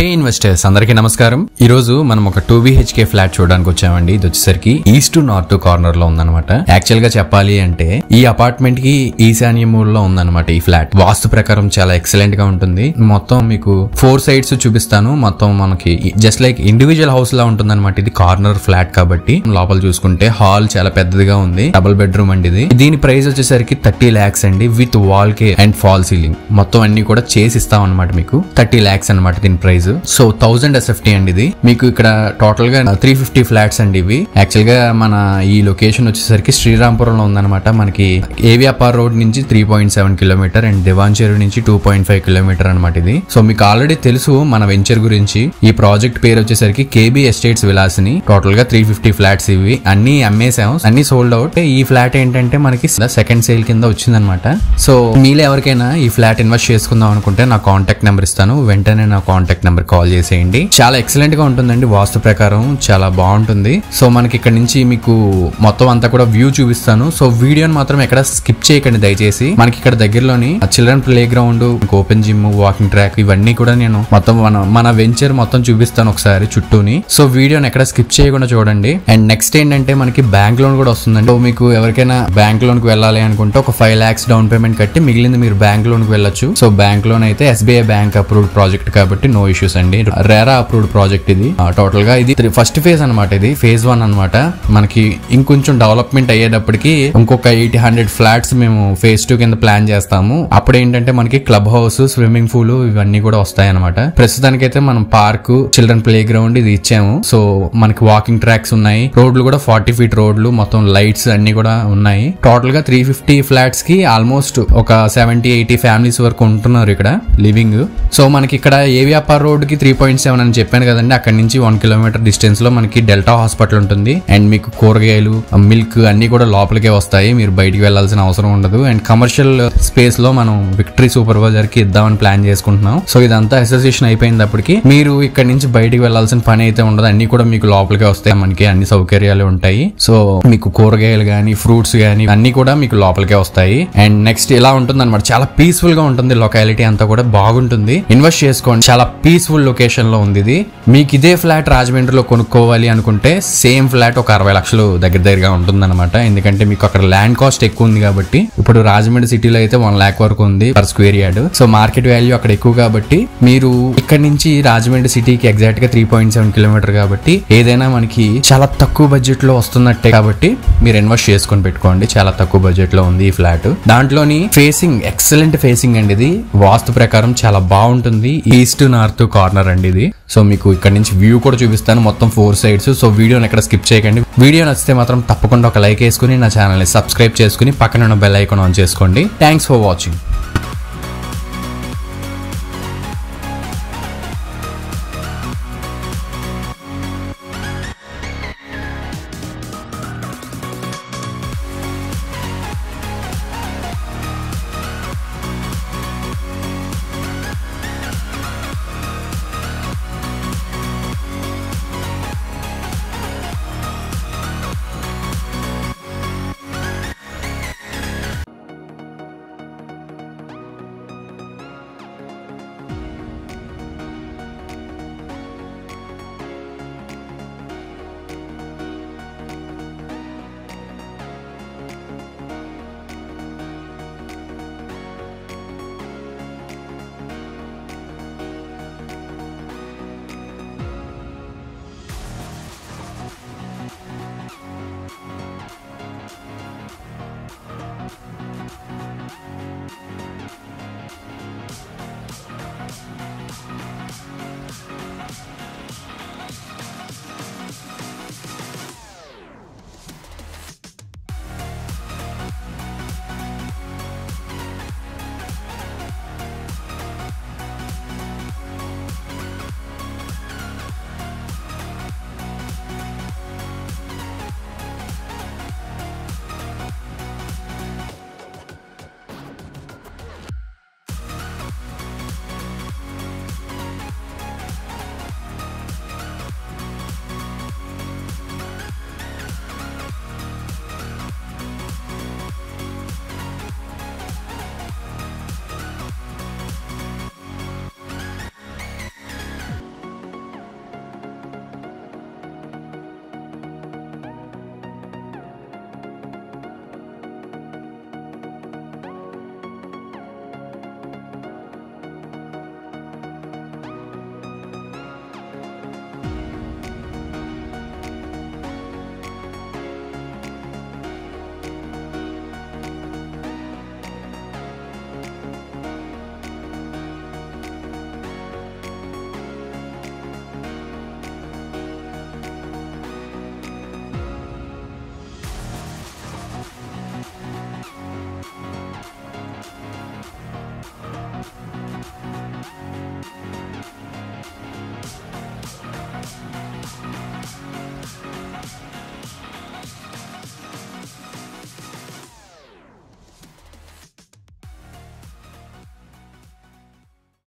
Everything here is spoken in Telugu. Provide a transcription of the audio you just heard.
ఇన్వెస్టర్స్ అందరికీ నమస్కారం ఈ రోజు మనం ఒక టూ బిహెచ్కే ఫ్లాట్ చూడడానికి వచ్చామండి ఇది వచ్చేసరికి ఈస్ట్ నార్త్ కార్నర్ లో ఉందన్నమాట యాక్చువల్ గా చెప్పాలి అంటే ఈ అపార్ట్మెంట్ కి ఈశాన్య మూలలో ఉందన్నమాట ఈ ఫ్లాట్ వాస్తు ప్రకారం చాలా ఎక్సలెంట్ గా ఉంటుంది మొత్తం మీకు ఫోర్ సైడ్స్ చూపిస్తాను మొత్తం మనకి జస్ట్ లైక్ ఇండివిజువల్ హౌస్ లా ఉంటుంది ఇది కార్నర్ ఫ్లాట్ కాబట్టి లోపల చూసుకుంటే హాల్ చాలా పెద్దదిగా ఉంది డబుల్ బెడ్రూమ్ అండి ఇది దీని ప్రైస్ వచ్చేసరికి థర్టీ ల్యాక్స్ అండి విత్ వాల్ కే అండ్ ఫాల్ సీలింగ్ మొత్తం అన్ని కూడా చేసి ఇస్తాం అనమాట మీకు థర్టీ ల్యాక్స్ అనమాట దీని ప్రైస్ సో థౌసండ్ ఎస్ఎఫ్టీ అండి ఇది మీకు ఇక్కడ టోటల్ గా త్రీ ఫిఫ్టీ ఫ్లాట్స్ అండి ఇవి యాక్చువల్ గా మన ఈ లొకేషన్ వచ్చేసరికి శ్రీరాంపురంలో ఉందన్నమాట మనకి ఏవియాపార్ రోడ్ నుంచి three point seven kilometre and Diwan Cheruvu నుంచి టూ పాయింట్ ఫైవ్ కిలోమీటర్ అనమాట ఇది సో మీకు ఆల్రెడీ తెలుసు మన వెంచర్ గురించి ఈ ప్రాజెక్ట్ పేరు వచ్చేసరికి కేబీ ఎస్టేట్స్ విలాసిని టోటల్ గా త్రీ ఫిఫ్టీ ఫ్లాట్స్ ఇవి అన్ని అమ్మేసాం అన్ని సోల్డ్ అవుట్ ఈ ఫ్లాట్ ఏంటంటే మనకి సెకండ్ సేల్ కింద వచ్చిందనమాట సో మీలో ఎవరికైనా ఈ ఫ్లాట్ ఇన్వెస్ట్ చేసుకుందాం అనుకుంటే నా కాంటాక్ట్ నెంబర్ ఇస్తాను వెంటనే నా కాంటాక్ట్ నెంబర్ కాల్ చేసేయండి చాలా ఎక్సలెంట్ గా ఉంటుందండి వాస్తు ప్రకారం చాలా బాగుంటుంది సో మనకి ఇక్కడ నుంచి మీకు మొత్తం అంతా కూడా వ్యూ చూపిస్తాను సో వీడియోని మాత్రం ఎక్కడ స్కిప్ చేయకండి దయచేసి మనకి ఇక్కడ దగ్గరలోని children play ground open gym walking track ఇవన్నీ కూడా నేను మొత్తం మన మన వెంచర్ మొత్తం చూపిస్తాను ఒకసారి చుట్టూని సో వీడియోని ఎక్కడ స్కిప్ చేయకుండా చూడండి అండ్ నెక్స్ట్ ఏంటంటే మనకి బ్యాంక్ లోన్ కూడా వస్తుందండి సో మీకు ఎవరికైనా బ్యాంక్ లోన్ కి వెళ్ళాలి అనుకుంటే ఒక ఫైవ్ లాక్స్ డౌన్ పేమెంట్ కట్టి మిగిలింది మీరు బ్యాంక్ లోన్ కి వెళ్ళొచ్చు సో బ్యాంక్ లోన్ అయితే ఎస్బీఐ బ్యాంక్ అప్రూవ్డ్ ప్రాజెక్ట్ కాబట్టి నో ఇష్యూస్ అండి రేరా అప్రూవ్డ్ ప్రాజెక్ట్ ఇది టోటల్ గా ఇది ఫస్ట్ ఫేజ్ అనమాట ఇది ఫేజ్ వన్ అనమాట మనకి ఇంకొంచెం డెవలప్మెంట్ అయ్యేటప్పటికి ఇంకొక ఎయిట్ హండ్రెడ్ ఫ్లాట్స్ మేము ఫేజ్ టూ కింద ప్లాన్ చేస్తాము అప్పుడు ఏంటంటే మనకి క్లబ్ హౌస్ స్విమ్మింగ్ పూల్ ఇవన్నీ కూడా వస్తాయి అనమాట ప్రస్తుతానికైతే మనం పార్క్ చిల్డ్రన్ ప్లే గ్రౌండ్ ఇది ఇచ్చాము సో మనకి వాకింగ్ ట్రాక్స్ ఉన్నాయి రోడ్లు కూడా ఫార్టీ ఫీట్ రోడ్లు మొత్తం లైట్స్ అన్ని కూడా ఉన్నాయి టోటల్ గా త్రీ ఫిఫ్టీ ఫ్లాట్స్ కి ఆల్మోస్ట్ ఒక సెవెంటీ ఎయిటీ ఫ్యామిలీస్ వరకు ఉంటున్నారు ఇక్కడ లివింగ్ సో మనకి ఇక్కడ ఏవియాపార్ రోడ్ కి త్రీ పాయింట్ సెవెన్ అని చెప్పాను కదండి అక్కడ నుంచి వన్ కిలోమీటర్ డిస్టెన్స్ లో మనకి డెల్టా హాస్పిటల్ ఉంటుంది అండ్ మీకు కూరగాయలు మిల్క్ అన్ని కూడా లోపలికే వస్తాయి మీరు బయటికి వెళ్లాల్సిన అవసరం ఉండదు అండ్ కమర్షియల్ స్పేస్ లో మనం విక్టరీ సూపర్వైజర్ కి ఇద్దామని ప్లాన్ చేసుకుంటున్నాం సో ఇదంతా అసోసియేషన్ అయిపోయినప్పటికి మీరు ఇక్కడ నుంచి బయటికి వెళ్లాల్సిన పని అయితే ఉండదు అన్ని కూడా మీకు లోపలికే వస్తాయి మనకి అన్ని సౌకర్యాలు ఉంటాయి సో మీకు కూరగాయలు గానీ ఫ్రూట్స్ గానీ అన్ని కూడా మీకు లోపలికే వస్తాయి అండ్ నెక్స్ట్ ఇలా ఉంటుంది అనమాట చాలా పీస్ఫుల్ గా ఉంటుంది లొకాలిటీ అంతా కూడా బాగుంటుంది ఇన్వెస్ట్ చేసుకోండి చాలా పీస్ఫుల్ లొకేషన్ లో ఉంది ఇది మీకు ఇదే ఫ్లాట్ రాజమండ్రిలో కొనుక్కోవాలి అనుకుంటే సేమ్ ఫ్లాట్ ఒక అరవై లక్షలు దగ్గర దగ్గరగా ఉంటుంది అనమాట ఎందుకంటే మీకు అక్కడ ల్యాండ్ కాస్ట్ ఎక్కువ ఉంది కాబట్టి ఇప్పుడు రాజమండ్రి సిటీలో అయితే వన్ లాక్ వరకు ఉంది per square yard so market value అక్కడ ఎక్కువ కాబట్టి మీరు ఇక్కడ నుంచి రాజమండ్రి సిటీకి ఎగ్జాక్ట్ గా త్రీ పాయింట్ సెవెన్ కిలోమీటర్ కాబట్టి ఏదైనా మనకి చాలా తక్కువ బడ్జెట్ లో వస్తున్నట్టే కాబట్టి మీరు ఇన్వెస్ట్ చేసుకొని పెట్టుకోండి చాలా తక్కువ బడ్జెట్ లో ఉంది ఈ ఫ్లాట్ దాంట్లోని ఫేసింగ్ ఎక్సలెంట్ ఫేసింగ్ అండి ఇది వాస్తు ప్రకారం చాలా బాగుంటుంది ఈస్ట్ నార్త్ కార్నర్ అండి ఇది సో మీకు ఇక్కడ నుంచి వ్యూ కూడా చూపిస్తాను మొత్తం ఫోర్ సైడ్స్ సో వీడియోని ఎక్కడ స్కిప్ చేయకండి వీడియో నచ్చితే మాత్రం తప్పకుండా ఒక లైక్ వేసుకుని నా ఛానల్ ని సబ్స్క్రైబ్ చేసుకుని పక్కన ఉన్న బెల్ ఐకాన్ ఆన్ చేసుకోండి థ్యాంక్స్ ఫర్ వాచింగ్